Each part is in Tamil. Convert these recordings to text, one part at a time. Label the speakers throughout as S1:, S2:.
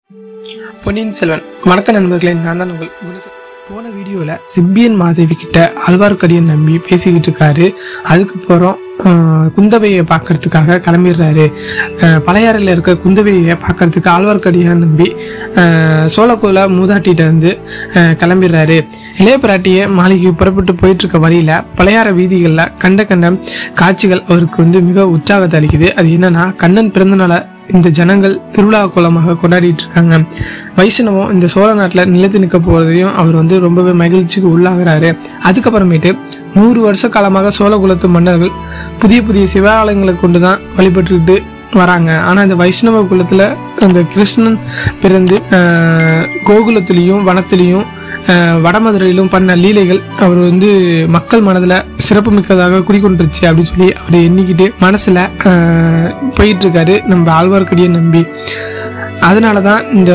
S1: பொன்னியின் செல்வன் வணக்க நண்பர்களே நான் தான் உங்கள் குருசன் போன வீடியோவில் செம்பியன் மாதேவி கிட்ட ஆழ்வார்க்கடியன் நம்பி பேசிக்கிட்டு இருக்காரு அதுக்கப்புறம் ஆஹ், குந்தவையை பார்க்கறதுக்காக கிளம்பிடுறாரு ஆஹ், பழையாறையில் இருக்க குந்தவையை பார்க்கறதுக்கு ஆழ்வார்க்கடியான் நம்பி ஆஹ், சோழகுல மூதாட்டிகிட்ட இருந்து ஆஹ், கிளம்பிடுறாரு இளைய பிராட்டிய மாளிகை புறப்பட்டு போயிட்டு இருக்க வழியில பழையாற வீதிகளில் கண்ட கண்ட காட்சிகள் அவருக்கு வந்து மிக உற்சாகத்தை அளிக்குது அது என்னன்னா கண்ணன் பிறந்தநாள இந்த ஜனங்கள் திருவிழா கோலமாக கொண்டாடிட்டு இருக்காங்க வைஷ்ணவம் இந்த சோழ நாட்டில் நிலைத்து நிற்க போவதையும் அவர் வந்து ரொம்பவே மகிழ்ச்சிக்கு உள்ளாகிறாரு அதுக்கப்புறமேட்டு நூறு வருஷ காலமாக சோழ குலத்து மன்னர்கள் புதிய புதிய சிவாலயங்களை கொண்டு தான் வழிபட்டுக்கிட்டு வராங்க ஆனால் இந்த வைஷ்ணவ குலத்தில் அந்த கிருஷ்ணன் பிறந்து ஆஹ், கோகுலத்திலையும் வனத்திலையும் ஆஹ், வடமதுரையிலும் பண்ண லீலைகள் அவர் வந்து மக்கள் மனதில் சிறப்பு மிக்கதாக குடிக்கொண்டுருச்சு அப்படின்னு சொல்லி அவர் எண்ணிக்கிட்டு மனசில் போயிட்டு இருக்காரு நம்ம ஆழ்வார்க்கடியை நம்பி அதனால தான் இந்த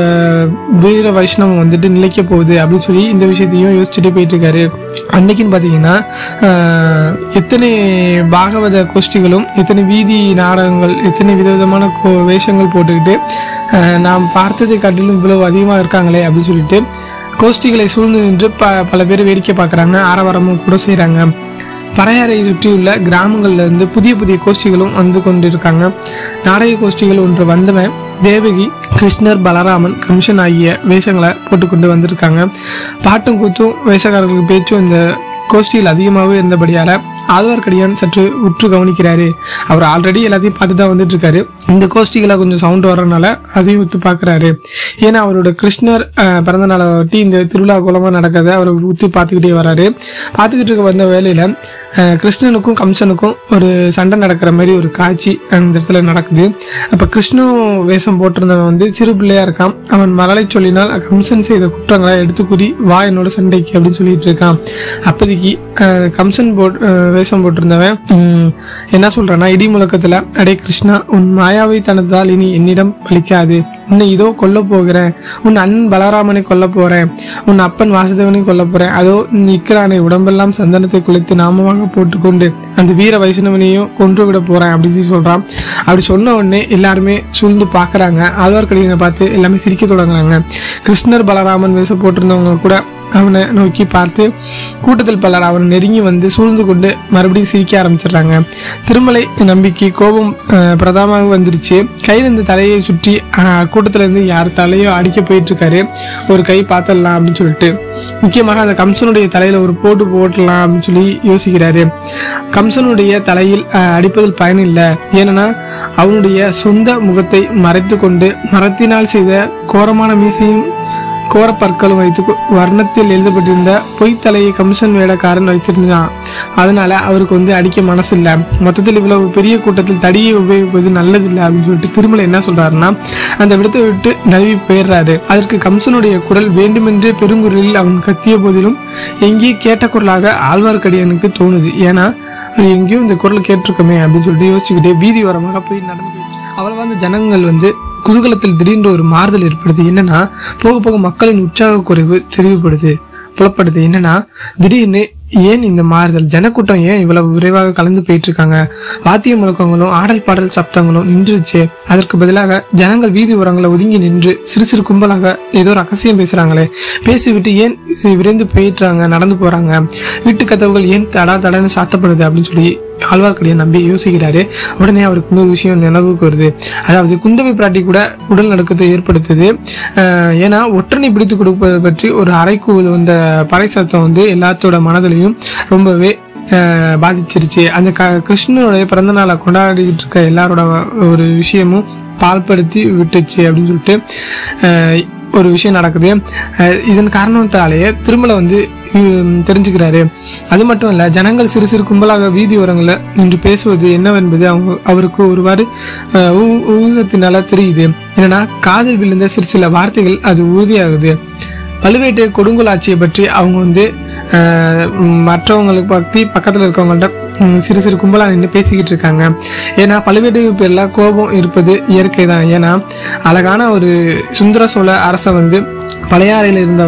S1: வீர வைஷ்ணவம் வந்துட்டு நிலைக்க போகுது அப்படின்னு சொல்லி இந்த விஷயத்தையும் யோசிச்சுட்டு போயிட்டு இருக்காரு அன்னைக்குன்னு பார்த்தீங்கன்னா ஆஹ், எத்தனை பாகவத கோஷ்டிகளும் எத்தனை வீதி நாடகங்கள் எத்தனை விதவிதமான கோ- வேஷங்கள் போட்டுக்கிட்டு ஆஹ், நாம் பார்த்ததை காட்டிலும் இவ்வளவு அதிகமாக இருக்காங்களே அப்படின்னு சொல்லிட்டு கோஷ்டிகளை சூழ்ந்து நின்று ப பல பேர் வேடிக்கை பார்க்குறாங்க ஆரவாரமும் கூட செய்கிறாங்க பறையாறை சுற்றியுள்ள கிராமங்கள்ல இருந்து புதிய புதிய கோஷ்டிகளும் வந்து கொண்டிருக்காங்க நாடக கோஷ்டிகள் ஒன்று வந்தவன் தேவகி கிருஷ்ணர் பலராமன் கமிஷன் ஆகிய வேஷங்களை போட்டுக்கொண்டு வந்திருக்காங்க பாட்டும் கூத்தும் வேஷக்காரர்களுக்கு பேச்சும் இந்த கோஷ்டியில் அதிகமாகவே இருந்தபடியால ஆழ்வார்க்கடியான் சற்று உற்று கவனிக்கிறாரு அவர் ஆல்ரெடி எல்லாத்தையும் பார்த்து தான் வந்துட்டு இருக்காரு இந்த கோஷ்டிகளை கொஞ்சம் சவுண்ட் வர்றதுனால அதையும் உத்து பார்க்கறாரு ஏன்னா அவரோட கிருஷ்ணர் அஹ், பிறந்த நாளை ஒட்டி இந்த திருவிழா குலமா நடக்கிறத அவர் உத்து பார்த்துக்கிட்டே வராரு பார்த்துக்கிட்டு இருக்க வந்த வேலையில அஹ், கிருஷ்ணனுக்கும் கம்சனுக்கும் ஒரு சண்டை நடக்கிற மாதிரி ஒரு காட்சி அந்த இடத்துல நடக்குது அப்ப கிருஷ்ணு வேஷம் போட்டிருந்தவன் வந்து சிறு பிள்ளையா இருக்கான் அவன் மரலை சொல்லினால் கம்சன் செய்த குற்றங்களை எடுத்து கூறி வா என்னோட சண்டைக்கு அப்படின்னு சொல்லிட்டு இருக்கான் அப்போதைக்கு அஹ், கம்சன் போட் அஹ், வேஷம் போட்டிருந்தவன் உம், என்ன சொல்றான்னா இடி முழக்கத்துல அடே கிருஷ்ணா உன் மாயாவை தனதால் இனி என்னிடம் பலிக்காது உன்னை இதோ கொல்ல போகிறேன் உன் அண்ணன் பலராமனை கொல்ல போறேன் உன் அப்பன் வாசுதேவனை கொல்ல போறேன் அதோ நிற்கிறானே உடம்பெல்லாம் சந்தனத்தை குளித்து நாமமாக போட்டுக்கொண்டு அந்த வீர வைஷ்ணவனையும் கொன்று விட போறேன் அப்படின்னு சொல்லி சொல்றான் அப்படி சொன்ன உடனே எல்லாருமே சூழ்ந்து பாக்குறாங்க ஆழ்வார்க்கடியனை பார்த்து எல்லாமே சிரிக்க தொடங்குறாங்க கிருஷ்ணர் பலராமன் வேஷம் போட்டிருந்தவங்க கூட அவனை நோக்கி பார்த்து கூட்டத்தில் பலர் அவன் நெருங்கி வந்து சூழ்ந்து கொண்டு மறுபடியும் சிரிக்க ஆரம்பிச்சிடுறாங்க திருமலை நம்பிக்கை கோபம் அஹ், பிரதானமாக வந்துருச்சு கையில இந்த தலையை சுற்றி அஹ், கூட்டத்துல இருந்து யார் தலையோ அடிக்க போயிட்டு இருக்காரு ஒரு கை பார்த்தரலாம் அப்படின்னு சொல்லிட்டு முக்கியமாக அந்த கம்சனுடைய தலையில ஒரு போட்டு போட்டலாம் அப்படின்னு சொல்லி யோசிக்கிறாரு கம்சனுடைய தலையில் அஹ், அடிப்பதில் பயன் இல்லை ஏன்னா அவனுடைய சொந்த முகத்தை மறைத்து கொண்டு மரத்தினால் செய்த கோரமான மீசையும் கோரப்பற்களும் வைத்து கொ- வர்ணத்தில் எழுதப்பட்டிருந்த பொய் தலையை கமிஷன் வேடக்காரன் வைத்திருந்தான் அதனால அவருக்கு வந்து அடிக்க மனசு இல்ல மொத்தத்தில் இவ்வளவு பெரிய கூட்டத்தில் தடியை உபயோகிப்பது நல்லதில்லை அப்படின்னு சொல்லிட்டு திருமலை என்ன சொல்றாருன்னா அந்த விடத்தை விட்டு நழுவி போயிடுறாரு அதற்கு கம்சனுடைய குரல் வேண்டுமென்றே பெருங்குரலில் அவன் கத்திய போதிலும் எங்கேயும் கேட்ட குரலாக ஆழ்வார்க்கடியானுக்கு தோணுது ஏன்னா அவர் எங்கேயும் இந்த குரல் கேட்டிருக்கோமே அப்படின்னு சொல்லிட்டு யோசிச்சுக்கிட்டே வீதி ஓரமாக போய் நடந்து போயிடுச்சு அவ்வளவா அந்த ஜனங்கள் வந்து குதூகலத்தில் திடீர்னு ஒரு மாறுதல் ஏற்படுது என்னன்னா போக போக மக்களின் உற்சாக குறைவு தெளிவுபடுது புலப்படுது என்னன்னா திடீர்னு ஏன் இந்த மாறுதல் ஜனக்கூட்டம் ஏன் இவ்வளவு விரைவாக கலந்து போயிட்டு இருக்காங்க வாத்திய முழக்கங்களும் ஆடல் பாடல் சப்தங்களும் நின்றுச்சு அதற்கு பதிலாக ஜனங்கள் வீதி ஓரங்களை ஒதுங்கி நின்று சிறு சிறு கும்பலாக ஏதோ ரகசியம் பேசுறாங்களே பேசிவிட்டு ஏன் சி- விரைந்து போயிட்டுறாங்க நடந்து போறாங்க வீட்டு கதவுகள் ஏன் தடா தடன்னு சாத்தப்படுது அப்படின்னு சொல்லி ஆழ்வார்க்கடியை நம்பி யோசிக்கிறாரு உடனே அவருக்கு இன்னொரு விஷயம் நினைவுக்கு வருது அதாவது குந்தவை பிராட்டி கூட உடல் நடுக்கத்தை ஏற்படுத்துது அஹ் ஏன்னா ஒற்றனை பிடித்து கொடுப்பது பற்றி ஒரு அறைக்கூவல் வந்த பறை சத்தம் வந்து எல்லாத்தோட மனதிலையும் ரொம்பவே அஹ் பாதிச்சிருச்சு அந்த க கிருஷ்ணனுடைய பிறந்த நாளை கொண்டாடிக்கிட்டு இருக்க எல்லாரோட ஒரு விஷயமும் பால்படுத்தி விட்டுச்சு அப்படின்னு சொல்லிட்டு அஹ் ஒரு விஷயம் நடக்குது அஹ் இதன் காரணத்தாலேயே திருமலை வந்து ஹம், தெரிஞ்சுக்கிறாரு அது மட்டும் இல்ல ஜனங்கள் சிறு சிறு கும்பலாக வீதி ஓரங்களில் நின்று பேசுவது என்னவென்பது அவங்க அவருக்கு ஒருவாறு அஹ், ஊ- ஊகத்தினால தெரியுது என்னன்னா காதில் விழுந்த சிறு சில வார்த்தைகள் அது உறுதியாகுது பழுவேட்டை கொடுங்கோல் ஆட்சியை பற்றி அவங்க வந்து அஹ், மற்றவங்களுக்கு பற்றி பக்கத்தில் இருக்கவங்கள்ட்ட ம், சிறு சிறு கும்பலாக நின்று பேசிக்கிட்டு இருக்காங்க ஏன்னா பழுவேட்டை பேர்ல கோபம் இருப்பது இயற்கை தான் ஏன்னா அழகான ஒரு சுந்தர சோழ அரச வந்து பழையாறையில் இருந்தவரை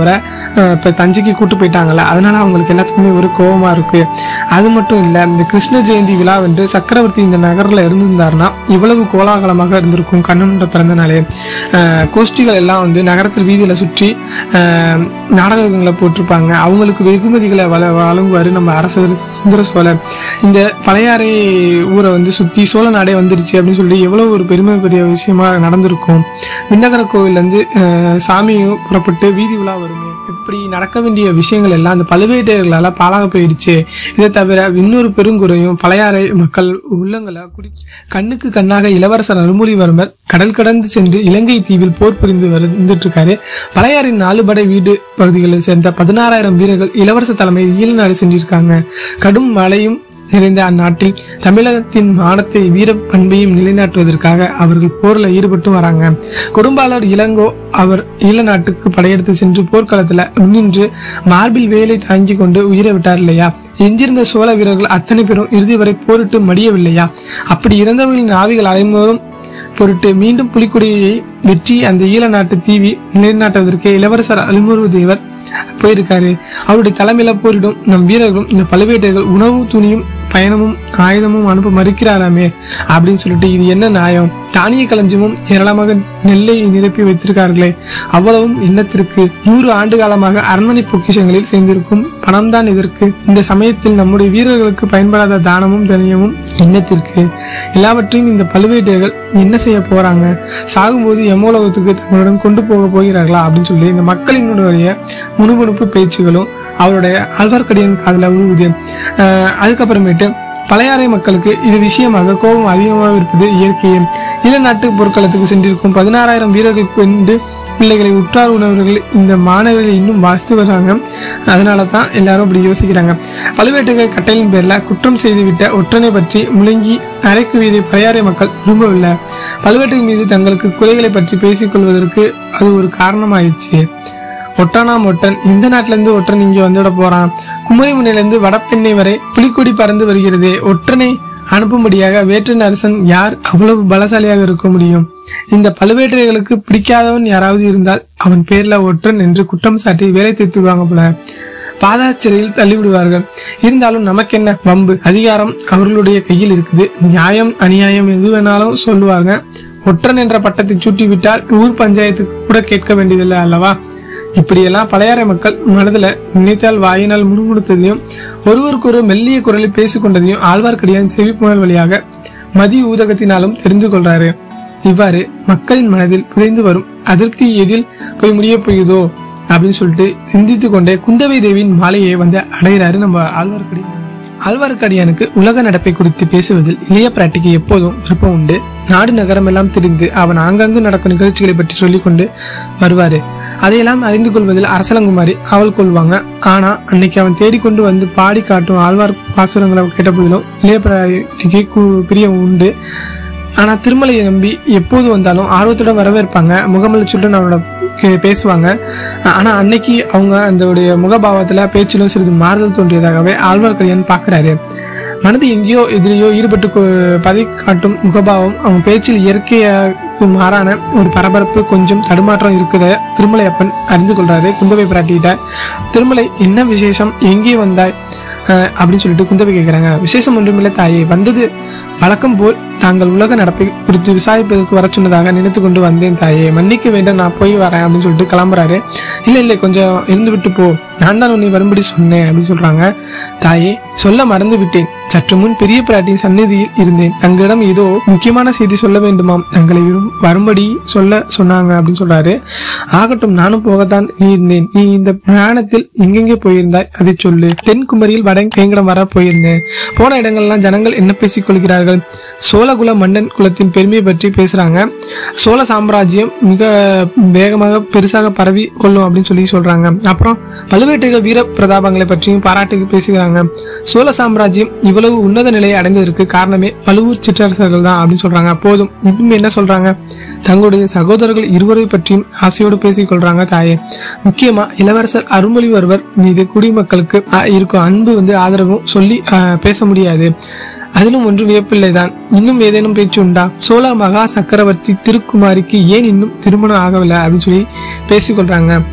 S1: அஹ், இப்ப தஞ்சைக்கு கூட்டு போயிட்டாங்கல்ல அதனால அவங்களுக்கு எல்லாத்துக்குமே ஒரு கோபமா இருக்கு அது மட்டும் இல்ல இந்த கிருஷ்ண ஜெயந்தி விழா வந்து சக்கரவர்த்தி இந்த நகர்ல இருந்திருந்தாருன்னா இவ்வளவு கோலாகலமாக இருந்திருக்கும் கண்ணனோட பிறந்த நாளே அஹ், கோஷ்டிகள் எல்லாம் வந்து நகரத்தில் வீதியில சுற்றி அஹ், நாடகங்களை போட்டிருப்பாங்க அவங்களுக்கு வெகுமதிகளை வழ வழங்குவாரு நம்ம அரசர் சுந்தர சோழர் இந்த பழையாறை ஊரை வந்து சுத்தி சோழ நாடே வந்துருச்சு அப்படின்னு சொல்லி எவ்வளவு ஒரு பெருமை பெரிய விஷயமா நடந்திருக்கும் விண்ணகர கோவில்ல இருந்து அஹ், சாமியும் புறப்பட்டு வீதி உலா வருமே இப்படி நடக்க வேண்டிய விஷயங்கள் எல்லாம் அந்த பழுவேட்டையர்களால பாழாக போயிடுச்சு இதை தவிர இன்னொரு பெருங்குறையும் பழையாறை மக்கள் உள்ளங்களை குடி கண்ணுக்கு கண்ணாக இளவரசர் அருள்மொழிவர்மர் கடல் கடந்து சென்று இலங்கை தீவில் போர் புரிந்து வந்துட்டு இருக்காரு பழையாறின் நாலு படை வீடு பகுதிகளை சேர்ந்த பதினாறாயிரம் வீரர்கள் இளவரசர் தலைமையில் ஈழநாடு சென்றிருக்காங்க கடும் மழையும் நிறைந்த அந்நாட்டில் தமிழகத்தின் மானத்தை வீர பண்பையும் நிலைநாட்டுவதற்காக அவர்கள் போர்ல ஈடுபட்டு வராங்க கொடும்பாளர் இளங்கோ அவர் ஈழ நாட்டுக்கு படையெடுத்து சென்று போர்க்களத்துல முன்னின்று மார்பில் வேலை தாங்கி கொண்டு உயிரை விட்டார் இல்லையா எஞ்சிருந்த சோழ வீரர்கள் அத்தனை பேரும் இறுதி வரை போரிட்டு மடியவில்லையா அப்படி இறந்தவர்களின் ஆவிகள் அலைமோதும் பொருட்டு மீண்டும் புலிக்குடியை வெற்றி அந்த ஈழ நாட்டு தீவி நிலைநாட்டுவதற்கு இளவரசர் அல்முரு தேவர் போயிருக்காரு அவருடைய தலைமையில போரிடும் நம் வீரர்களும் இந்த பழுவேட்டையர்கள் உணவு துணியும் பயணமும் ஆயுதமும் அனுப்ப மறுக்கிறாராமே அப்படின்னு சொல்லிட்டு இது என்ன நியாயம் தானிய களஞ்சியமும் ஏராளமாக நெல்லை நிரப்பி வைத்திருக்கார்களே அவ்வளவும் எண்ணத்திற்கு நூறு ஆண்டு காலமாக அரண்மனை பொக்கிஷங்களில் சேர்ந்திருக்கும் பணம் தான் இதற்கு இந்த சமயத்தில் நம்முடைய வீரர்களுக்கு பயன்படாத தானமும் தனியமும் எண்ணத்திற்கு எல்லாவற்றையும் இந்த பழுவேட்டையர்கள் என்ன செய்ய போறாங்க சாகும்போது எமோலகத்துக்கு தங்களுடன் கொண்டு போக போகிறார்களா அப்படின்னு சொல்லி இந்த மக்களினுடைய முணுமுணுப்பு பேச்சுகளும் அவருடைய ஆழ்வார்க்கடியான் காதல விழுவுது அஹ் அதுக்கப்புறமேட்டு பழையாறை மக்களுக்கு இது விஷயமாக கோபம் அதிகமாக இருப்பது இயற்கையே ஈழநாட்டு போர்க்களத்துக்கு சென்றிருக்கும் பதினாறாயிரம் வீரர்கள் கொண்டு பிள்ளைகளை உற்றார் உணவர்கள் இந்த மாணவர்கள் இன்னும் வாசித்து வராங்க அதனால தான் எல்லாரும் அப்படி யோசிக்கிறாங்க பழுவேட்டக கட்டளையின் பேர்ல குற்றம் செய்துவிட்ட ஒற்றனை பற்றி முழங்கி அரைக்கு வீதை பழையாறை மக்கள் விரும்பவில்லை பழுவேட்டக மீது தங்களுக்கு குறைகளை பற்றி பேசிக் கொள்வதற்கு அது ஒரு காரணமாயிடுச்சு ஒட்டனாம் ஒட்டன் இந்த நாட்டுல இருந்து ஒற்றன் இங்க வந்துவிட போறான் குமரிமுனையில இருந்து வடபெண்ணை வரை புலிக்கொடி பறந்து வருகிறது ஒற்றனை அனுப்பும்படியாக வேற்றின் அரசன் யார் அவ்வளவு பலசாலியாக இருக்க முடியும் இந்த பழுவேட்டரைகளுக்கு பிடிக்காதவன் யாராவது இருந்தால் அவன் பேர்ல ஒற்றன் என்று குற்றம் சாட்டி வேலை தேய்த்து விடுவாங்க போல பாதாச்சிறையில் தள்ளிவிடுவார்கள் இருந்தாலும் நமக்கென்ன வம்பு அதிகாரம் அவர்களுடைய கையில் இருக்குது நியாயம் அநியாயம் எது வேணாலும் சொல்லுவாங்க ஒற்றன் என்ற பட்டத்தை சூட்டி விட்டால் ஊர் பஞ்சாயத்துக்கு கூட கேட்க வேண்டியதில்லை அல்லவா இப்படியெல்லாம் பழையாறை மக்கள் மனதுல நினைத்தால் வாயினால் முணுமுணுத்ததையும் ஒருவருக்கொரு மெல்லிய குரலில் பேசிக்கொண்டதையும் ஆழ்வார்க்கடியான் செவிப்புணல் வழியாக மதி ஊதகத்தினாலும் தெரிந்து கொள்றாரு இவ்வாறு மக்களின் மனதில் புதைந்து வரும் அதிருப்தி எதில் போய் முடிய போகுதோ அப்படின்னு சொல்லிட்டு சிந்தித்து கொண்டே குந்தவை தேவியின் மாலையை வந்து அடைகிறாரு நம்ம ஆழ்வார்க்கடியான் ஆழ்வார்க்கடியானுக்கு உலக நடப்பை குறித்து பேசுவதில் இளைய பிராட்டிக்கு எப்போதும் விருப்பம் உண்டு நாடு நகரமெல்லாம் தெரிந்து அவன் ஆங்காங்கு நடக்கும் நிகழ்ச்சிகளை பற்றி சொல்லிக் கொண்டு வருவாரு அதையெல்லாம் அறிந்து கொள்வதில் அரசலங்குமாரி அவள் கொள்வாங்க ஆனா அன்னைக்கு அவன் தேடிக்கொண்டு வந்து பாடி காட்டும் ஆழ்வார் பாசுரங்களை கேட்ட போதிலும் இளைய பிராட்டிக்கு கு- பிரியம் உண்டு ஆனா திருமலையை நம்பி எப்போது வந்தாலும் ஆர்வத்துடன் வரவேற்பாங்க முகமலச்சுடன் அவனோட கே- பேசுவாங்க ஆனா அன்னைக்கு அவங்க அதோடைய முகபாவத்துல பேச்சிலும் சிறிது மாறுதல் தோன்றியதாகவே ஆழ்வார்க்கடியான் பாக்குறாரு மனது எங்கேயோ எதிரையோ ஈடுபட்டு கொ- பதை காட்டும் முகபாவம் அவன் பேச்சில் இயற்கையாக மாறான ஒரு பரபரப்பு கொஞ்சம் தடுமாற்றம் இருக்குத திருமலையப்பன் அறிந்து கொள்றாரு குந்தவை பிராட்டிகிட்ட திருமலை என்ன விசேஷம் எங்கே வந்தாய் அஹ் அப்படின்னு சொல்லிட்டு குந்தவை கேட்குறாங்க விசேஷம் ஒன்றுமில்லை தாயே வந்தது வழக்கம் போல் தாங்கள் உலக நடப்பை குறித்து விசாரிப்பதற்கு வர சொன்னதாக நினைத்து கொண்டு வந்தேன் தாயே மன்னிக்க வேண்டாம் நான் போய் வரேன் அப்படின்னு சொல்லிட்டு கிளம்புறாரு இல்லை இல்லை கொஞ்சம் இருந்து விட்டு போ நான் தான் உன்னை வரும்படி சொன்னேன் அப்படின்னு சொல்றாங்க தாயே சொல்ல மறந்து விட்டேன் சற்று முன் பெரிய பிராட்டியின் சந்நிதியில் இருந்தேன் தங்களிடம் ஏதோ முக்கியமான செய்தி சொல்ல வேண்டுமாம் தங்களை விரும்- வரும்படி சொல்ல சொன்னாங்க அப்படின்னு சொல்றாரு ஆகட்டும் நானும் போகத்தான் நீ இருந்தேன் நீ இந்த பிரயாணத்தில் எங்கெங்கே போயிருந்தாய் அதை சொல்லு தென்குமரியில் வட வேங்கடம் வர போயிருந்தேன் போன இடங்கள்லாம் ஜனங்கள் என்ன பேசிக் கொள்கிறார்கள் சோழகுல மன்னன் குலத்தின் பெருமையை பற்றி பேசுறாங்க சோழ சாம்ராஜ்யம் மிக வேகமாக பெருசாக பரவி கொள்ளும் அப்படின்னு சொல்லி சொல்றாங்க அப்புறம் பழுவேட்டைகள் வீர பிரதாபங்களை பற்றியும் பாராட்டி பேசுகிறாங்க சோழ சாம்ராஜ்யம் இவ்வளவு உன்னத நிலையை அடைந்ததற்கு காரணமே பழுவூர் சிற்றரசர்கள் தான் அப்படின்னு சொல்றாங்க போதும் இன்னும் என்ன சொல்றாங்க தங்களுடைய சகோதரர்கள் இருவரை பற்றியும் ஆசையோடு பேசிக் கொள்றாங்க தாயே முக்கியமா இளவரசர் அருள்மொழிவர்மர் மீது குடிமக்களுக்கு அஹ், இருக்கும் அன்பு வந்து ஆதரவும் சொல்லி அஹ், பேச முடியாது அதிலும் ஒன்று வியப்பில்லைதான் இன்னும் ஏதேனும் பேச்சு உண்டா சோழ மகா சக்கரவர்த்தி திருக்குமாரிக்கு ஏன் இன்னும் திருமணம் ஆகவில்லை அப்படின்னு சொல்லி பேசிக்கொள்றாங்க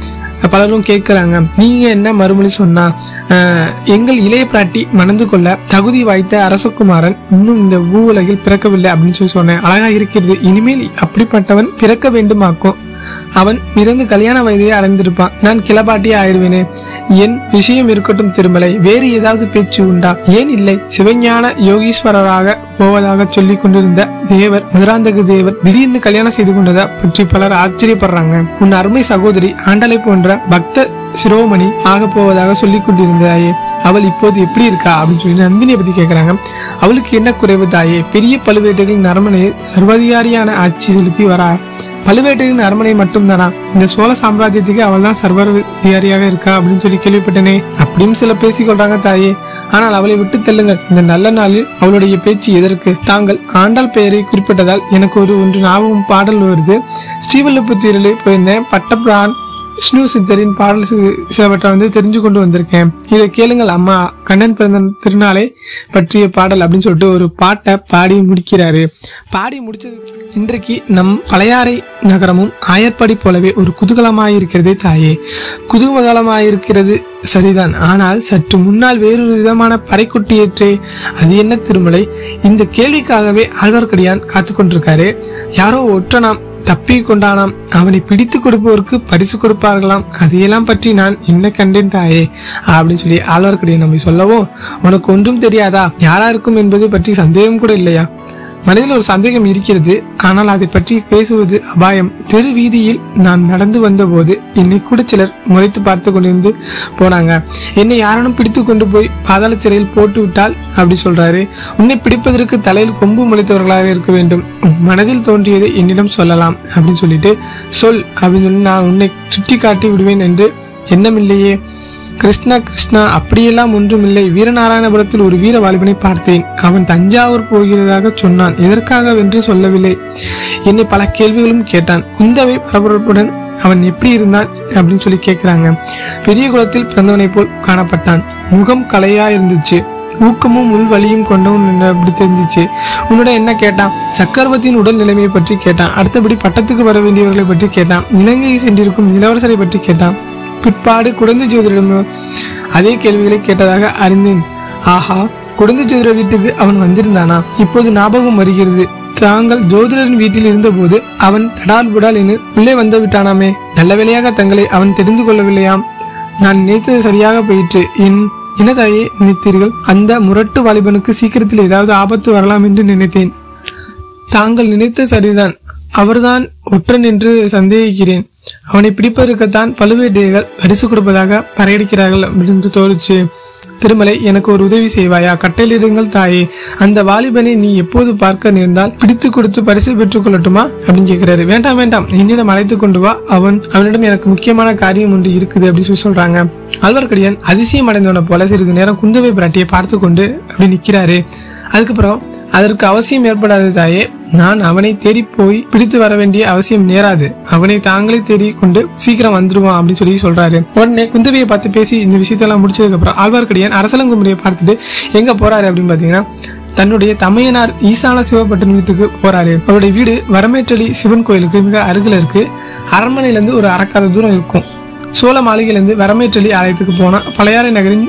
S1: பலரும் கேட்கிறாங்க நீங்க என்ன மறுமொழி சொன்னா ஆஹ், எங்கள் இளைய பிராட்டி மணந்து கொள்ள தகுதி வாய்த்த அரசகுமாரன் இன்னும் இந்த பூ உலகில் பிறக்கவில்லை அப்படின்னு சொல்லி சொன்னேன் அழகா இருக்கிறது இனிமேல் அப்படிப்பட்டவன் பிறக்க வேண்டுமாக்கும் அவன் பிறந்து கல்யாண வயதையே அடைந்திருப்பான் நான் கிளபாட்டியே ஆயிடுவேனே என் விஷயம் இருக்கட்டும் திருமலை வேறு ஏதாவது பேச்சு உண்டா ஏன் இல்லை சிவஞான யோகீஸ்வரராக போவதாக சொல்லிக் கொண்டிருந்த தேவர் மதுராந்தக தேவர் திடீர்னு கல்யாணம் செய்து கொண்டதை பற்றி பலர் ஆச்சரியப்படுறாங்க உன் அருமை சகோதரி ஆண்டலை போன்ற பக்த சிரோமணி ஆக போவதாக சொல்லிக் கொண்டிருந்தாயே அவள் இப்போது எப்படி இருக்கா அப்படின்னு சொல்லி நந்தினியை பத்தி கேக்குறாங்க அவளுக்கு என்ன குறைவு தாயே பெரிய பழுவேட்டைகளின் அரண்மனையில் சர்வாதிகாரியான ஆட்சி செலுத்தி வரா பழுவேட்டையின் அரண்மனை மட்டும்தானா இந்த சோழ சாம்ராஜ்யத்துக்கு அவள் தான் சர்வாதிகாரியாக இருக்கா அப்படின்னு சொல்லி கேள்விப்பட்டனே அப்படியும் சில பேசிக்கொள்றாங்க தாயே ஆனால் அவளை விட்டு தள்ளுங்கள் இந்த நல்ல நாளில் அவளுடைய பேச்சு எதற்கு தாங்கள் ஆண்டாள் பெயரை குறிப்பிட்டதால் எனக்கு ஒரு ஒன்று ஞாபகம் பாடல் வருது ஸ்ரீவல்லிபுத்தூரில் போயிருந்தேன் பட்டப்பிரான் விஷ்ணு சித்தரின் பாடல் சி- சிலவற்றை வந்து தெரிஞ்சு கொண்டு வந்திருக்கேன் இதை கேளுங்கள் அம்மா கண்ணன் பிறந்த திருநாளை பற்றிய பாடல் அப்படின்னு சொல்லிட்டு ஒரு பாட்டை பாடி முடிக்கிறாரு பாடி முடிச்சது இன்றைக்கு நம் பழையாறை நகரமும் ஆயர்பாடி போலவே ஒரு குதூகலமாயிருக்கிறதே தாயே குதூகலமாயிருக்கிறது சரிதான் ஆனால் சற்று முன்னால் வேறொரு விதமான பறைக்குட்டியேற்றே அது என்ன திருமலை இந்த கேள்விக்காகவே ஆழ்வார்க்கடியான் காத்து கொண்டிருக்காரு யாரோ ஒற்றனாம் தப்பி கொண்டானாம் அவனை பிடித்து கொடுப்பவருக்கு பரிசு கொடுப்பார்களாம் அதையெல்லாம் பற்றி நான் என்ன கண்டேன் தாயே அப்படின்னு சொல்லி ஆழ்வார்க்கடியான் நம்மை சொல்லவும் உனக்கு ஒன்றும் தெரியாதா யாரா இருக்கும் என்பது பற்றி சந்தேகம் கூட இல்லையா மனதில் ஒரு சந்தேகம் இருக்கிறது ஆனால் அதை பற்றி பேசுவது அபாயம் தெரு வீதியில் நான் நடந்து வந்தபோது என்னை கூட சிலர் முறைத்து பார்த்து கொண்டிருந்து போனாங்க என்னை யாரனும் பிடித்து கொண்டு போய் பாதாள சிறையில் போட்டு விட்டால் அப்படி சொல்றாரு உன்னை பிடிப்பதற்கு தலையில் கொம்பு முளைத்தவர்களாக இருக்க வேண்டும் உன் மனதில் தோன்றியதை என்னிடம் சொல்லலாம் அப்படின்னு சொல்லிட்டு சொல் அப்படின்னு சொல்லி நான் உன்னை சுட்டி காட்டி விடுவேன் என்று எண்ணமில்லையே கிருஷ்ணா கிருஷ்ணா அப்படியெல்லாம் ஒன்றுமில்லை வீரநாராயணபுரத்தில் ஒரு வீர வாலிபனை பார்த்தேன் அவன் தஞ்சாவூர் போகிறதாக சொன்னான் எதற்காக வென்று சொல்லவில்லை என்னை பல கேள்விகளும் கேட்டான் குந்தவை பரபரப்புடன் அவன் எப்படி இருந்தான் அப்படின்னு சொல்லி கேட்கிறாங்க பெரிய குலத்தில் பிறந்தவனைப் போல் காணப்பட்டான் முகம் கலையா இருந்துச்சு ஊக்கமும் உள் வலியும் கொண்டவன் என்று அப்படி தெரிஞ்சிச்சு உன்னோட என்ன கேட்டான் சக்கரவர்த்தியின் உடல் நிலைமையை பற்றி கேட்டான் அடுத்தபடி பட்டத்துக்கு வர வேண்டியவர்களை பற்றி கேட்டான் இலங்கையை சென்றிருக்கும் இளவரசரை பற்றி கேட்டான் பிற்பாடு குழந்தை ஜோதிடம் அதே கேள்விகளை கேட்டதாக அறிந்தேன் ஆஹா குழந்தை ஜோதிட வீட்டுக்கு அவன் வந்திருந்தானா இப்போது ஞாபகம் வருகிறது தாங்கள் ஜோதிடரின் வீட்டில் இருந்தபோது அவன் தடால் புடால் என உள்ளே வந்து விட்டானாமே நல்ல வேளையாக தங்களை அவன் தெரிந்து கொள்ளவில்லையாம் நான் நினைத்தது சரியாக போயிற்று என் என்ன தாயே நினைத்தீர்கள் அந்த முரட்டு வாலிபனுக்கு சீக்கிரத்தில் ஏதாவது ஆபத்து வரலாம் என்று நினைத்தேன் தாங்கள் நினைத்த சரிதான் அவர்தான் ஒற்றன் என்று சந்தேகிக்கிறேன் அவனை பிடிப்பதற்குத்தான் பழுவேட்டையர்கள் பரிசு கொடுப்பதாக பறையடிக்கிறார்கள் என்று தோணுச்சு திருமலை எனக்கு ஒரு உதவி செய்வாயா கட்டளையிடுங்கள் தாயே அந்த வாலிபனை நீ எப்போது பார்க்க நேர்ந்தால் பிடித்து கொடுத்து பரிசு பெற்றுக் கொள்ளட்டுமா அப்படின்னு கேட்கிறாரு வேண்டாம் வேண்டாம் என்னிடம் அழைத்து கொண்டு வா அவன் அவனிடம் எனக்கு முக்கியமான காரியம் ஒன்று இருக்குது அப்படின்னு சொல்லி சொல்றாங்க ஆழ்வார்க்கடியான் அதிசயம் அடைந்தவனை போல சிறிது நேரம் குந்தவை பிராட்டியை பார்த்து கொண்டு அப்படி நிக்கிறாரு அதுக்கப்புறம் அதற்கு அவசியம் ஏற்படாது தாயே நான் அவனை தேடி போய் பிடித்து வர வேண்டிய அவசியம் நேராது அவனை தாங்களே தேடி கொண்டு சீக்கிரம் வந்துருவான் அப்படின்னு சொல்லி சொல்றாரு உடனே குந்தவையை பார்த்து பேசி இந்த விஷயத்தெல்லாம் முடிச்சதுக்கு அப்புறம் ஆழ்வார்க்கடியான் அரசலங்குமுறையை பார்த்துட்டு எங்க போறாரு அப்படின்னு பாத்தீங்கன்னா தன்னுடைய தமையனார் ஈசான சிவபட்டன் வீட்டுக்கு போறாரு அவருடைய வீடு வரமேற்றலி சிவன் கோயிலுக்கு மிக அருகில் இருக்கு அரண்மனையில இருந்து ஒரு அறக்காத தூரம் இருக்கும் சோழ மாளிகையிலிருந்து வரமேற்றலி ஆலயத்துக்கு போனா பழையாறை நகரின்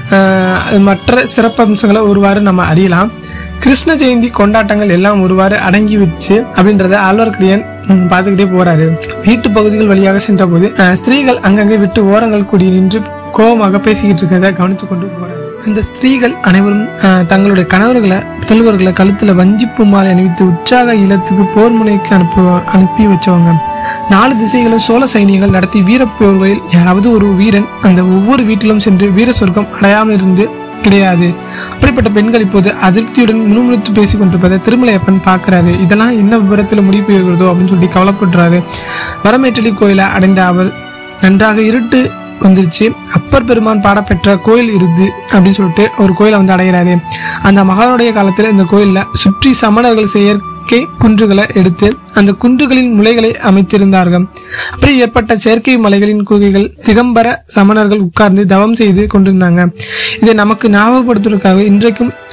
S1: ஆஹ், மற்ற சிறப்பம்சங்களை ஒருவாறு நம்ம அறியலாம் கிருஷ்ண ஜெயந்தி கொண்டாட்டங்கள் எல்லாம் ஒருவாறு அடங்கி வச்சு அப்படின்றத ஆழ்வார்க்கடியான் ம், பார்த்துக்கிட்டே போறாரு வீட்டு பகுதிகள் வழியாக சென்ற போது ஆஹ், ஸ்திரீகள் அங்கங்கே விட்டு ஓரங்கள் கூடி நின்று கோபமாக பேசிக்கிட்டு இருக்கிறத கவனித்து கொண்டு போறாரு அந்த ஸ்திரீகள் அனைவரும் ஆஹ், தங்களுடைய கணவர்களை புதல்வர்களை கழுத்துல வஞ்சிப்பு மாலை அணிவித்து உற்சாக இல்லத்துக்கு போர் முனைக்கு அனுப்பு அனுப்பி வச்சவங்க நாலு திசைகளும் சோழ சைனியங்கள் நடத்தி வீரப்போர்களில் யாராவது ஒரு வீரன் அந்த ஒவ்வொரு வீட்டிலும் சென்று வீர சொர்க்கம் அடையாமல் இருந்து கிடையாது அப்படிப்பட்ட பெண்கள் இப்போது அதிருப்தியுடன் முணுமுணுத்து பேசிக் கொண்டிருப்பதை திருமலையப்பன் பார்க்கிறாரு இதெல்லாம் என்ன விவரத்துல முடிவு பெறுகிறதோ அப்படின்னு சொல்லி கவலைப்படுறாரு வரமேற்றலி கோயிலை அடைந்த அவர் நன்றாக இருட்டு வந்துருச்சு அப்பர் பெருமான் பாடப்பெற்ற கோயில் இருது அப்படின்னு சொல்லிட்டு ஒரு கோயிலை வந்து அடைகிறாரு அந்த மகானுடைய காலத்துல இந்த கோயில்ல சுற்றி சமணர்கள் செயற்கை குன்றுகளை எடுத்து அந்த குன்றுகளின் முளைகளை அமைத்திருந்தார்கள் அப்படி ஏற்பட்ட செயற்கை மலைகளின் குகைகள் திகம்பர சமணர்கள் உட்கார்ந்து தவம் செய்து கொண்டிருந்தாங்க இதை நமக்கு ஞாபகப்படுத்துவதற்காக இன்றைக்கும்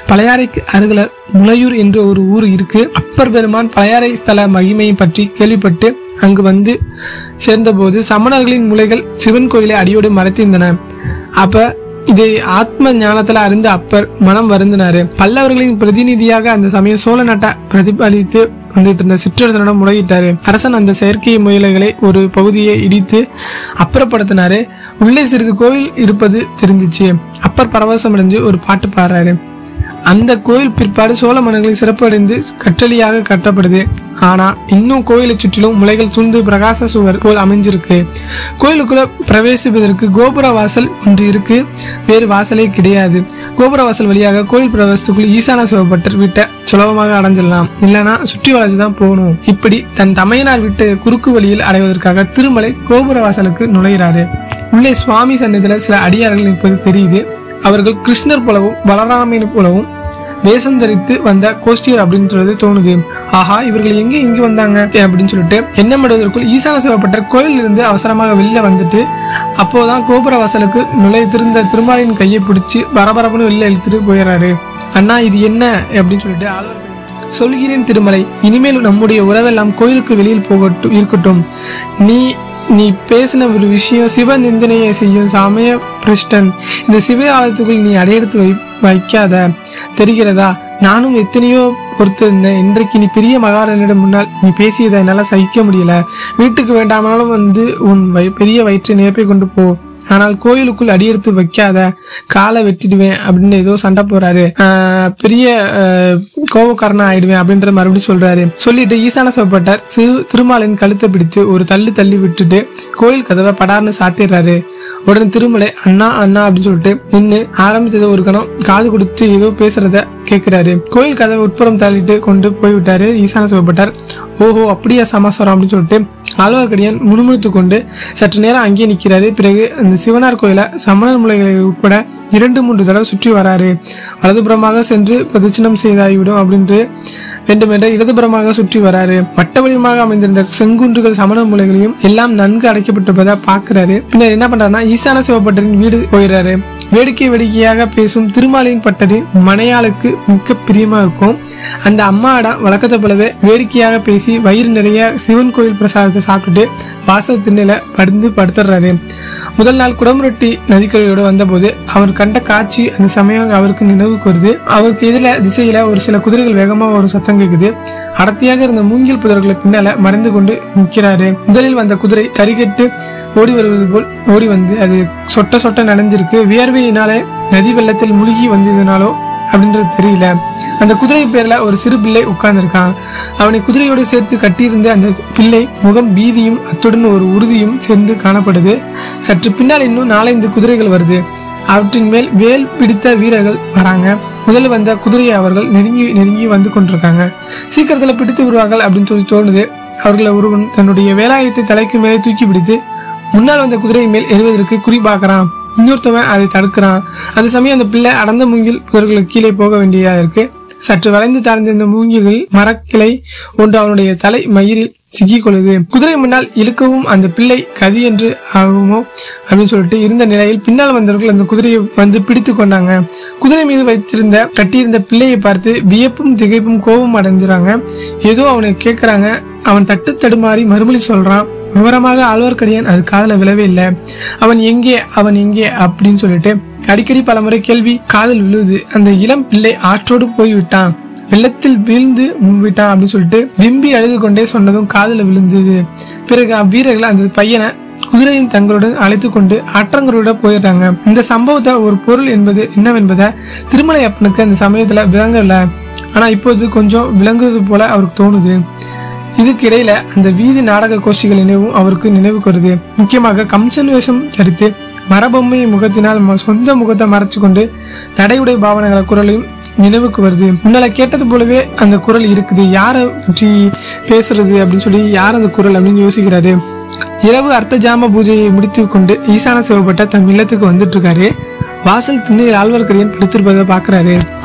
S1: பழையாறைக்கு அருகில முளையூர் என்ற ஒரு ஊர் இருக்கு அப்பர் பெருமான் பழையாறை ஸ்தல மகிமையை பற்றி கேள்விப்பட்டு அங்கு வந்து சேர்ந்தபோது சமணர்களின் முளைகள் சிவன் கோயிலை அடியோடு மறைத்திருந்தன அப்ப இதை ஆத்ம ஞானத்துல அறிந்த அப்பர் மனம் வருந்தினாரு பல்லவர்களின் பிரதிநிதியாக அந்த சமயம் சோழ நாட்டை பிரதிபலித்து வந்துட்டு இருந்த சிற்றரசனிடம் முறையிட்டாரு அரசன் அந்த செயற்கை முயலைகளை ஒரு பகுதியை இடித்து அப்புறப்படுத்தினாரு உள்ளே சிறிது கோயில் இருப்பது தெரிஞ்சிச்சு அப்பர் பரவசமடைஞ்சு ஒரு பாட்டு பாடுறாரு அந்த கோயில் பிற்பாடு சோழ மன்னர்களின் சிறப்பு அடைந்து கற்றளியாக கட்டப்படுது ஆனா இன்னும் கோயிலை சுற்றிலும் முளைகள் துண்டு பிரகாச சுவர் போல் அமைஞ்சிருக்கு கோயிலுக்குள்ள பிரவேசிப்பதற்கு கோபுர வாசல் ஒன்று இருக்கு வேறு வாசலே கிடையாது கோபுர வாசல் வழியாக கோயில் பிரவேசத்துக்குள் ஈசான சிவபட்டர் வீட்டை சுலபமாக அடைஞ்சிடலாம் இல்லனா சுற்றி வளைச்சு தான் போகணும் இப்படி தன் தமையனார் வீட்டு குறுக்கு வழியில் அடைவதற்காக திருமலை கோபுர வாசலுக்கு நுழைகிறாரு உள்ளே சுவாமி சன்னதியில சில அடியார்கள் நிற்பது தெரியுது அவர்கள் கிருஷ்ணர் போலவும் பலராமன் போலவும் வேஷம் தரித்து வந்த கோஷ்டியர் அப்படின்றது தோணுது ஆஹா இவர்கள் எங்க இங்க வந்தாங்க அப்படின்னு சொல்லிட்டு எண்ணமிடுவதற்குள் ஈசான சிவப்பட்டர் கோயிலில் இருந்து அவசரமாக வெளியில வந்துட்டு அப்போதான் கோபுர வாசலுக்கு நுழைய திருந்த திருமாலின் கையை பிடிச்சு பரபரப்புன்னு வெளியில இழுத்துட்டு போயிடுறாரு அண்ணா இது என்ன அப்படின்னு சொல்லிட்டு ஆழ்வார் சொல்கிறேன் திருமலை இனிமேல் நம்முடைய உறவெல்லாம் கோயிலுக்கு வெளியில் போகட்டும் இருக்கட்டும் நீ நீ பேசின ஒரு விஷயம் சிவ நிந்தனையை செய்யும் சமய பிரஷ்டன் இந்த சிவ ஆலயத்துக்குள் நீ அடையெடுத்து வை வைக்காத தெரிகிறதா நானும் எத்தனையோ பொறுத்திருந்தேன் இன்றைக்கு நீ பெரிய மகாராணியிடம் முன்னால் நீ பேசியதை என்னால சகிக்க முடியல வீட்டுக்கு வேண்டாமனாலும் வந்து உன் வை பெரிய வயிற்றை நிரப்பி கொண்டு போ ஆனால் கோயிலுக்குள் அடியெடுத்து வைக்காத காலை வெட்டிடுவேன் அப்படின்னு ஏதோ சண்டை போறாரு ஆஹ் பெரிய ஆஹ் கோபக்காரனா ஆயிடுவேன் அப்படின்ற மறுபடியும் சொல்றாரு சொல்லிட்டு ஈசான சிவப்பட்டார் சிறு திருமாலின் கழுத்தை பிடிச்சு ஒரு தள்ளு தள்ளி விட்டுட்டு கோயில் கதவை படார்னு சாத்திடுறாரு உடனே திருமலை அண்ணா அண்ணா அப்படின்னு சொல்லிட்டு நின்னு ஆரம்பிச்சது ஒரு கணம் காது கொடுத்து ஏதோ பேசுறத கேக்குறாரு கோயில் கதவை உட்புறம் தள்ளிட்டு கொண்டு போய் விட்டாரு ஈசான சிவப்பட்டார் ஓஹோ அப்படியா சமாசாரம் அப்படின்னு சொல்லிட்டு ஆழ்வார்க்கடியான் முணுமுணுத்து கொண்டு சற்று நேரம் அங்கேயே நிக்கிறாரு பிறகு அந்த சிவனார் கோயில சமணர் முலைகளை உட்பட இரண்டு மூன்று தடவை சுற்றி வராரு வலதுபுறமாக சென்று பிரதட்சணம் செய்தாகிவிடும் அப்படின்று வேண்டுமென்ற இடதுபுறமாக சுற்றி வராரு வட்ட வடிவமாக அமைந்திருந்த செங்குன்றுகள் சமண மூலைகளையும் எல்லாம் நன்கு அடைக்கப்பட்டிருப்பதை பாக்குறாரு பின்னர் என்ன பண்றாருன்னா ஈசான சிவபட்டரின் வீடு போயிடுறாரு வேடிக்கை வேடிக்கையாக பேசும் திருமாலின் பட்டரின் மனையாளுக்கு மிக்க பிரியமா இருக்கும் அந்த அம்மாடம் வழக்கத்தை போலவே வேடிக்கையாக பேசி வயிறு நிறைய சிவன் கோயில் பிரசாதத்தை சாப்பிட்டுட்டு வாசல் திண்ணையில படுந்து படுத்துறாரு முதல் நாள் குடமுரட்டி நதிக்கரையோடு வந்தபோது அவர் கண்ட காட்சி அந்த சமயம் அவருக்கு நினைவுக்கு வருது அவருக்கு எதிர திசையில ஒரு சில குதிரைகள் வேகமா ஒரு சத்தம் கேக்குது அடர்த்தியாக இருந்த மூங்கில் புதர்களை பின்னால மறைந்து கொண்டு நிற்கிறாரு முதலில் வந்த குதிரை தறிகட்டு ஓடி வருவது போல் ஓடி வந்து அது சொட்ட சொட்ட நனைஞ்சிருக்கு வியர்வையினாலே நதி வெள்ளத்தில் முழுகி வந்ததுனாலோ அப்படின்றது தெரியல அந்த குதிரை பேர்ல ஒரு சிறு பிள்ளை உட்கார்ந்திருக்கான் அவனை குதிரையோடு சேர்த்து கட்டியிருந்த அந்த பிள்ளை முகம் பீதியும் அத்துடன் ஒரு உறுதியும் சேர்ந்து காணப்படுது சற்று பின்னால் இன்னும் நாலஞ்சு குதிரைகள் வருது அவற்றின் மேல் வேல் பிடித்த வீரர்கள் வராங்க முதல்ல வந்த குதிரையை அவர்கள் நெருங்கி நெருங்கி வந்து கொண்டிருக்காங்க சீக்கிரத்துல பிடித்து விடுவார்கள் அப்படின்னு சொல்லி தோணுது அவர்களை ஒருவன் தன்னுடைய வேலாயத்தை தலைக்கு மேலே தூக்கி பிடித்து முன்னால் வந்த குதிரை மேல் எறிவதற்கு குறி பார்க்கறான் இன்னொருத்தவன் அதை தடுக்கிறான் அந்த சமயம் அந்த பிள்ளை அடர்ந்த மூங்கில் புதர்களுக்கு கீழே போக வேண்டியதா இருக்கு சற்று வளைந்து தாழ்ந்திருந்த மூங்கில்கள் மரக்கிளை ஒன்று அவனுடைய தலை மயிரில் சிக்கிக் கொள்ளுது குதிரை முன்னால் இழுக்கவும் அந்த பிள்ளை கதி என்று ஆகுமோ அப்படின்னு சொல்லிட்டு இருந்த நிலையில் பின்னால் வந்தவர்கள் அந்த குதிரையை வந்து பிடித்து கொண்டாங்க குதிரை மீது வைத்திருந்த கட்டியிருந்த பிள்ளையை பார்த்து வியப்பும் திகைப்பும் கோபம் அடைஞ்சுறாங்க ஏதோ அவனை கேட்கறாங்க அவன் தட்டு தடுமாறி மறுமொழி சொல்றான் விவரமாக ஆழ்வார்க்கடியான் அது காதுல விழவே இல்லை அவன் எங்கே அவன் எங்கே அப்படின்னு சொல்லிட்டு அடிக்கடி பலமுறை கேள்வி காதில் விழுது அந்த இளம் பிள்ளை ஆற்றோடு போய் விட்டான் வெள்ளத்தில் வீழ்ந்து விட்டான் அப்படின்னு சொல்லிட்டு விம்பி அழுது கொண்டே சொன்னதும் காதுல விழுந்தது பிறகு அவ்வீரர்கள் அந்த பையனை குதிரையின் தங்களுடன் அழைத்து கொண்டு ஆற்றங்கரோட போயிடுறாங்க இந்த சம்பவத்தை ஒரு பொருள் என்பது என்னவென்பதை திருமலை அப்பனுக்கு அந்த சமயத்துல விளங்கல ஆனா இப்போது கொஞ்சம் விளங்குவது போல அவருக்கு தோணுது இதுக்கு இடையில அந்த வீதி நாடக கோஷ்டிகள் நினைவும் அவருக்கு நினைவுக்கு வருது முக்கியமாக கம்சன் வேஷம் தரித்து மரபொம்மை முகத்தினால் ம- சொந்த முகத்தை மறைச்சு கொண்டு நடையுடை பாவனைகள குரலையும் நினைவுக்கு வருது முன்னால கேட்டது போலவே அந்த குரல் இருக்குது யாரை பற்றி பேசுறது அப்படின்னு சொல்லி யார் அந்த குரல் அப்படின்னு யோசிக்கிறாரு இரவு அர்த்த ஜாம பூஜையை முடித்து கொண்டு ஈசான சிவப்பட்ட தம் இல்லத்துக்கு வந்துட்டு இருக்காரு வாசல் திண்ணையில் ஆழ்வார்க்கடியான் படுத்திருப்பதை பாக்குறாரு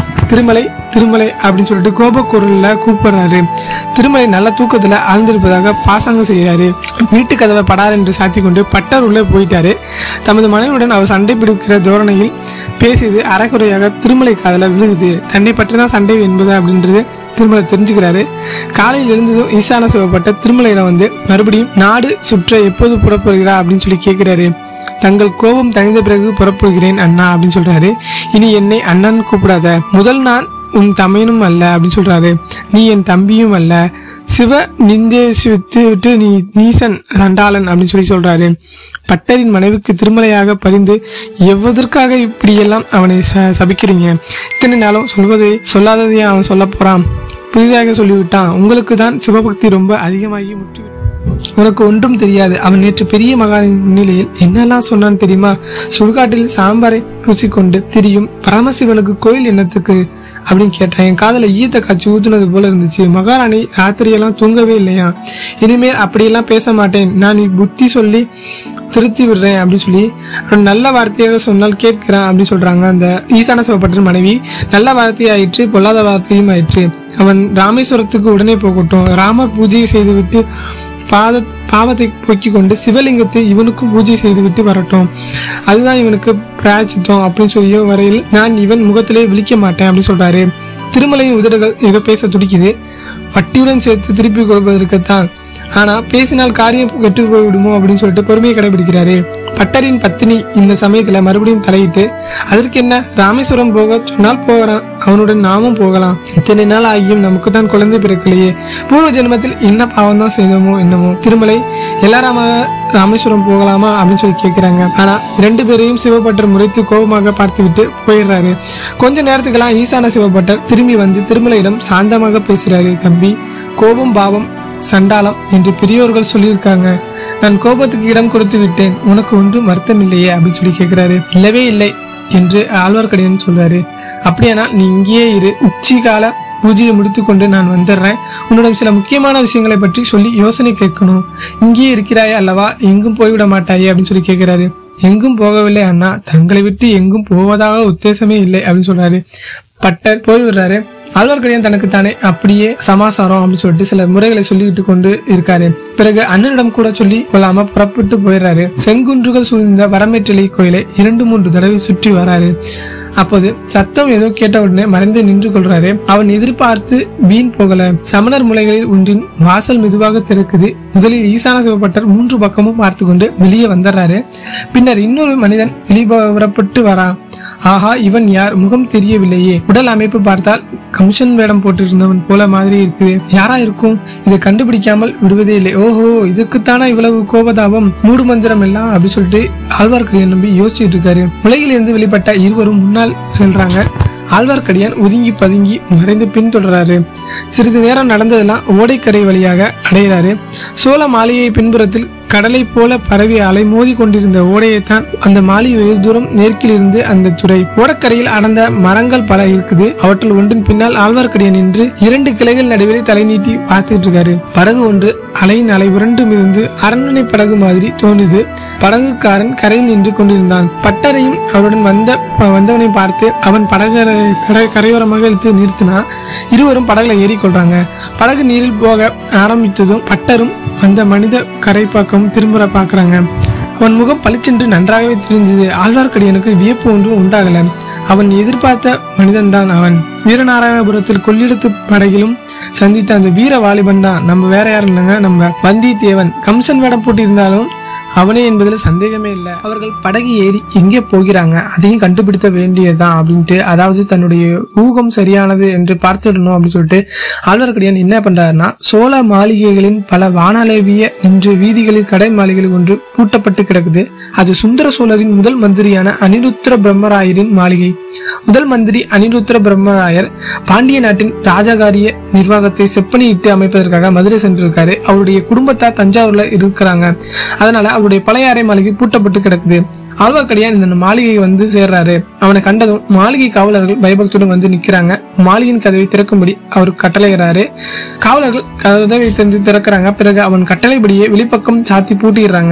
S1: திருமலை திருமலை அப்படின்னு சொல்லிட்டு கோபக்குரல்ல கூப்பிடுறாரு திருமலை நல்ல தூக்கத்துல ஆழ்ந்திருப்பதாக பாசாங்கம் செய்கிறாரு வீட்டு கதவை படார் என்று சாத்தி கொண்டு பட்டர் உள்ளே போயிட்டாரு தமது மனைவியுடன் அவர் சண்டை பிடிக்கிற தோரணையில் பேசியது அரைக்குறையாக திருமலை காதல விழுகுது தன்னை பற்றி தான் சண்டை என்பது அப்படின்றது திருமலை தெரிஞ்சுக்கிறாரு காலையில் எழுந்ததும் ஈசான சிவப்பட்ட திருமலையிடம் வந்து மறுபடியும் நாடு சுற்ற எப்போது புறப்படுகிறா அப்படின்னு சொல்லி கேட்கிறாரு தங்கள் கோபம் தணிந்த பிறகு புறப்படுகிறேன் அண்ணா அப்படின்னு சொல்றாரு இனி என்னை அண்ணன் கூப்பிடாத முதல் நான் உன் தமையனும் அல்ல அப்படின்னு சொல்றாரு நீ என் தம்பியும் அல்ல சிவ நிந்தேசித்து விட்டு நீ நீசன் சண்டாளன் அப்படின்னு சொல்லி சொல்றாரு பட்டரின் மனைவிக்கு திருமலையாக பரிந்து எவ்வதற்காக இப்படியெல்லாம் அவனை ச- சபிக்கிறீங்க இத்தனை நாளும் சொல்வதை சொல்லாததையே அவன் சொல்ல போறான் புதிதாக சொல்லிவிட்டான் உங்களுக்கு தான் சிவபக்தி ரொம்ப அதிகமாகி முற்றி உனக்கு ஒன்றும் தெரியாது அவன் நேற்று பெரிய மகானின் முன்னிலையில் என்னெல்லாம் சொன்னான் தெரியுமா சுடுகாட்டில் சாம்பாரை பூசிக்கொண்டு திரியும் பரமசிவனுக்கு கோயில் என்னத்துக்கு அப்படின்னு கேட்டேன் என் காதல ஈயத்தை காய்ச்சி ஊத்துனது போல இருந்துச்சு மகாராணி ராத்திரியெல்லாம் தூங்கவே இல்லையா இனிமேல் அப்படியெல்லாம் பேச மாட்டேன் நான் நீ புத்தி சொல்லி திருத்தி விடுறேன் அப்படின்னு சொல்லி அவன் நல்ல வார்த்தையாக சொன்னால் கேட்கிறான் அப்படின்னு சொல்றாங்க அந்த ஈசான சிவப்பட்டர் மனைவி நல்ல வார்த்தையாயிற்று பொல்லாத வார்த்தையும் ஆயிற்று அவன் ராமேஸ்வரத்துக்கு உடனே போகட்டும் ராமர் பூஜை செய்துவிட்டு பாத பாவத்தை போக்கிக் கொண்டு சிவலிங்கத்தை இவனுக்கும் பூஜை செய்துவிட்டு வரட்டும் அதுதான் இவனுக்கு பிராயச்சித்தம் அப்படின்னு சொல்லி வரையில் நான் இவன் முகத்திலே விழிக்க மாட்டேன் அப்படின்னு சொல்றாரு திருமலையின் உதடுகள் ஏதோ பேச துடிக்குது வட்டியுடன் சேர்த்து திருப்பி கொடுப்பதற்குத்தான் ஆனா பேசினால் காரியம் கெட்டு போய்விடுமோ அப்படின்னு சொல்லிட்டு பொறுமையை கடைபிடிக்கிறாரு பட்டரின் பத்தினி இந்த சமயத்துல மறுபடியும் தலையிட்டு அதற்கு என்ன ராமேஸ்வரம் போக சொன்னால் போகிறான் அவனுடன் நாமும் போகலாம் இத்தனை நாள் ஆகியும் நமக்கு தான் குழந்தை பிறக்கலையே பூர்வ ஜென்மத்தில் என்ன பாவம் தான் செய்தோமோ என்னமோ திருமலை எல்லாராமாக ராமேஸ்வரம் போகலாமா அப்படின்னு சொல்லி கேட்கிறாங்க ஆனா இரண்டு பேரையும் சிவபட்டர் முறைத்து கோபமாக பார்த்துவிட்டு போயிடுறாரு கொஞ்ச நேரத்துக்கெல்லாம் ஈசான சிவபட்டர் திரும்பி வந்து திருமலையிடம் சாந்தமாக பேசுறாரு தம்பி கோபம் பாவம் சண்டாளம் என்று பெரியோர்கள் சொல்லியிருக்காங்க நான் கோபத்துக்கு இடம் கொடுத்து விட்டேன் உனக்கு ஒன்றும் வருத்தம் இல்லையே அப்படின்னு சொல்லி கேட்கிறாரு இல்லவே இல்லை என்று ஆழ்வார்க்கடியான் சொல்றாரு அப்படியானால் நீ இங்கேயே இரு உச்சி கால பூஜையை முடித்துக்கொண்டு நான் வந்துடுறேன் உன்னிடம் சில முக்கியமான விஷயங்களை பற்றி சொல்லி யோசனை கேட்கணும் இங்கேயே இருக்கிறாயே அல்லவா எங்கும் போய்விட மாட்டாயே அப்படின்னு சொல்லி கேட்கிறாரு எங்கும் போகவில்லை அண்ணா தங்களை விட்டு எங்கும் போவதாக உத்தேசமே இல்லை அப்படின்னு சொல்றாரு பட்டர் போய் விடுறாரு ஆழ்வார்க்கடியான் தனக்கு தானே அப்படியே சமாசாரம் அப்படின்னு சொல்லிட்டு சில முறைகளை சொல்லிட்டு கொண்டு இருக்காரு பிறகு அண்ணனிடம் கூட சொல்லி கொள்ளாம புறப்பட்டு போயிடுறாரு செங்குன்றுகள் சூழ்ந்த வரமேற்றலை கோயிலை இரண்டு மூன்று தடவை சுற்றி வராரு அப்போது சத்தம் ஏதோ கேட்ட உடனே மறைந்து நின்று கொள்றாரு அவன் எதிர்பார்த்து வீண் போகல சமணர் முலைகளில் ஒன்றின் வாசல் மெதுவாக திறக்குது முதலில் ஈசான சிவப்பட்டர் மூன்று பக்கமும் பார்த்து கொண்டு வெளியே வந்துடுறாரு பின்னர் இன்னொரு மனிதன் வெளிப்புறப்பட்டு வரான் ஆஹா இவன் யார் முகம் தெரியவில்லையே உடல் அமைப்பு பார்த்தால் கமிஷன் வேடம் போட்டிருந்தவன் போல மாதிரி இருக்குது யாரா இருக்கும் இதை கண்டுபிடிக்காமல் விடுவதே இல்லை ஓஹோ இதுக்குத்தானா இவ்வளவு கோபதாபம் மூடு மந்திரம் எல்லாம் அப்படி சொல்லிட்டு ஆழ்வார்க்கடியான் நம்பி யோசிச்சுட்டு இருக்காரு உலகில் இருந்து வெளிப்பட்ட இருவரும் முன்னால் செல்றாங்க ஆழ்வார்க்கடியான் ஒதுங்கி பதுங்கி மறைந்து பின்தொடர்றாரு சிறிது நேரம் நடந்ததெல்லாம் ஓடைக்கரை வழியாக அடைகிறாரு சோழ மாளிகை பின்புறத்தில் கடலை போல பரவி அலை மோதி கொண்டிருந்த ஓடையைத்தான் அந்த மாளிகை வெகு தூரம் நேர்க்கில் இருந்து அந்த துறை ஓடக்கரையில் அடர்ந்த மரங்கள் பல இருக்குது அவற்றில் ஒன்றின் பின்னால் ஆழ்வார்க்கடியான் நின்று இரண்டு கிளைகள் நடுவில் தலை நீட்டி பார்த்துட்டு இருக்காரு படகு ஒன்று அலையின் அலை உருண்டு மிதந்து அரண்மனை படகு மாதிரி தோன்றுது படகுக்காரன் கரையில் நின்று கொண்டிருந்தான் பட்டரையும் அவருடன் வந்த வந்தவனை பார்த்து அவன் படகு கரை கரையோரமாக இழுத்து நிறுத்தினா இருவரும் படகுல ஏறிக்கொள்றாங்க படகு நீரில் போக ஆரம்பித்ததும் பட்டரும் அந்த மனித கரை பக்கம் திரும்ப பாக்குறாங்க அவன் முகம் பளிச்சென்று நன்றாகவே தெரிஞ்சது ஆழ்வார்க்கடியானுக்கு வியப்பு ஒன்றும் உண்டாகல அவன் எதிர்பார்த்த மனிதன்தான் அவன் வீரநாராயணபுரத்தில் கொள்ளிடத்து படகிலும் சந்தித்த அந்த வீர வாலிபன் தான் நம்ம வேற யாரும் இல்லைங்க நம்ம வந்தியத்தேவன் கம்சன் வேடம் போட்டிருந்தாலும் அவனே என்பதில் சந்தேகமே இல்லை அவர்கள் படகு ஏறி எங்கே போகிறாங்க அதையும் கண்டுபிடித்த வேண்டியதுதான் அப்படின்ட்டு அதாவது தன்னுடைய ஊகம் சரியானது என்று பார்த்துடணும் அப்படின்னு சொல்லிட்டு ஆழ்வார்க்கடியான் என்ன பண்றாருன்னா சோழ மாளிகைகளின் பல வானளவிய நின்று வீதிகளில் கடை மாளிகைகள் ஒன்று பூட்டப்பட்டு கிடக்குது அது சுந்தர சோழரின் முதல் மந்திரியான அனிருத்திர பிரம்மராயரின் மாளிகை முதல் மந்திரி அனிருத்திர பிரம்மராயர் பாண்டிய நாட்டின் ராஜகாரிய நிர்வாகத்தை செப்பனிட்டு அமைப்பதற்காக மதுரை சென்றிருக்காரு அவருடைய குடும்பத்தார் தஞ்சாவூர்ல இருக்கிறாங்க அதனால அவருடைய பழைய அறை மாளிகை பூட்டப்பட்டு கிடக்குது ஆழ்வார்க்கடியான் இந்த மாளிகை வந்து சேர்றாரு அவனை கண்டதும் மாளிகை காவலர்கள் பயபக்தியுடன் வந்து நிக்கிறாங்க மாளிகையின் கதவை திறக்கும்படி அவர் கட்டளையிறாரு காவலர்கள் கதவை திறந்து திறக்கிறாங்க பிறகு அவன் கட்டளைப்படியே வெளிப்பக்கம் சாத்தி பூட்டிடுறாங்க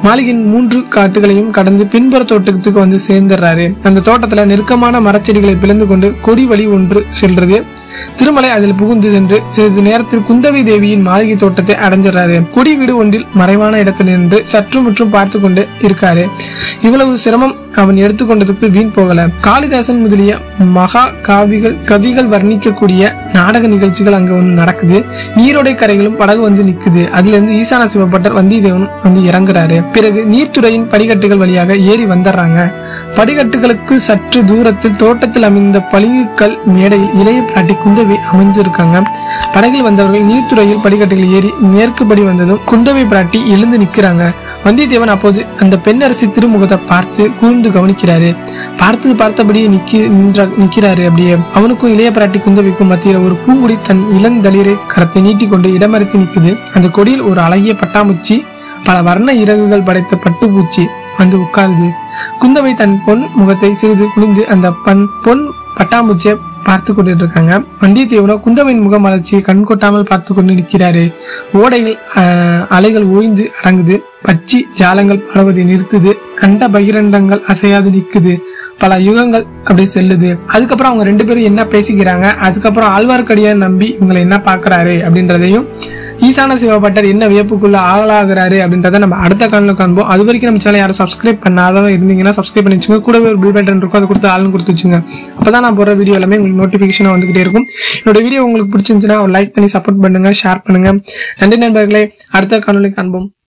S1: மாளிகையின் மூன்று காட்டுகளையும் கடந்து பின்புற தோட்டத்துக்கு வந்து சேர்ந்துடுறாரு அந்த தோட்டத்துல நெருக்கமான மரச்செடிகளை பிளந்து கொண்டு கொடி வழி ஒன்று செல்றது திருமலை அதில் புகுந்து சென்று சிறிது நேரத்தில் குந்தவி தேவியின் மாளிகை தோட்டத்தை அடைஞ்சிடறாரு கொடி வீடு ஒன்றில் மறைவான இடத்தில் நின்று சற்று முற்றும் பார்த்து கொண்டு இருக்காரு இவ்வளவு சிரமம் அவன் எடுத்துக்கொண்டதுக்கு வீண் போகல காளிதாசன் முதலிய மகா காவிகள் கவிகள் வர்ணிக்கக்கூடிய நாடக நிகழ்ச்சிகள் அங்க ஒன்று நடக்குது நீரோடை கரைகளும் படகு வந்து நிக்குது அதுல இருந்து ஈசான சிவபட்டர் வந்தியத்தேவன் வந்து இறங்குறாரு பிறகு நீர்த்துறையின் படிக்கட்டுகள் வழியாக ஏறி வந்துடுறாங்க படிக்கட்டுகளுக்கு சற்று தூரத்தில் தோட்டத்தில் அமைந்த பளிங்குக்கல் மேடையில் இளைய பிராட்டி குந்தவி அமைஞ்சிருக்காங்க படகில் வந்தவர்கள் நீர்த்துறையில் படிக்கட்டுகள் ஏறி மேற்கு படி வந்ததும் குந்தவி பிராட்டி எழுந்து நிக்கிறாங்க வந்தியத்தேவன் அப்போது அந்த பெண்ணரசி திருமுகத்தை பார்த்து கூர்ந்து கவனிக்கிறாரு பார்த்தது பார்த்தபடியே நிக்கி நின்ற நிக்கிறாரு அப்படியே அவனுக்கும் இளைய பிராட்டி குந்தவிக்கும் மத்தியில ஒரு பூங்குடி தன் இளந்தளிரை கரத்தை நீட்டிக்கொண்டு இடமறித்து நிக்குது அந்த கொடியில் ஒரு அழகிய பட்டாம்பூச்சி பல வர்ண இறகுகள் படைத்த பட்டுப்பூச்சி வந்து உட்காருது குந்தவை தன் பொன் முகத்தை சிறிது குனிந்து அந்த பண் பொன் பட்டாம்பூச்சியை பார்த்து கொண்டுட்டு இருக்காங்க வந்தியத்தேவனோ குந்தவையின் முகம் மலர்ச்சியை கண் கொட்டாமல் பார்த்து கொண்டு நிற்கிறாரு ஓடையில் ஆஹ், அலைகள் ஓய்ந்து அடங்குது பச்சி ஜாலங்கள் பரவதை நிறுத்துது கண்ட பகிரண்டங்கள் அசையாது நிக்குது பல யுகங்கள் அப்படி செல்லுது அதுக்கப்புறம் அவங்க ரெண்டு பேரும் என்ன பேசிக்கிறாங்க அதுக்கப்புறம் ஆழ்வார்க்கடியான் நம்பி இவங்களை என்ன பாக்குறாரு அப்படின்றதையும் ஈசான சிவபட்டர் என்ன வியப்புக்குள்ள ஆளாகிறாரு அப்படின்றத நம்ம அடுத்த காணொலியில் காண்போம் அது வரைக்கும் நம்ம சேனல் யாரும் சப்ஸ்கிரைப் பண்ணாதவங்க இருந்தீங்கன்னா சப்ஸ்கிரைப் பண்ணி வச்சுங்க கூடவே ஒரு பில் பட்டன் இருக்கும் அதை கொடுத்து ஆள்னு கொடுத்து வச்சுங்க அப்பதான் நான் போற வீடியோ எல்லாமே உங்களுக்கு நோட்டிபிகேஷன் வந்துகிட்டே இருக்கும் என்னோட வீடியோ உங்களுக்கு பிடிச்சிருந்துச்சுன்னா லைக் பண்ணி சப்போர்ட் பண்ணுங்க ஷேர் பண்ணுங்க நன்றி நண்பர்களே அடுத்த காணொலி காண்போம்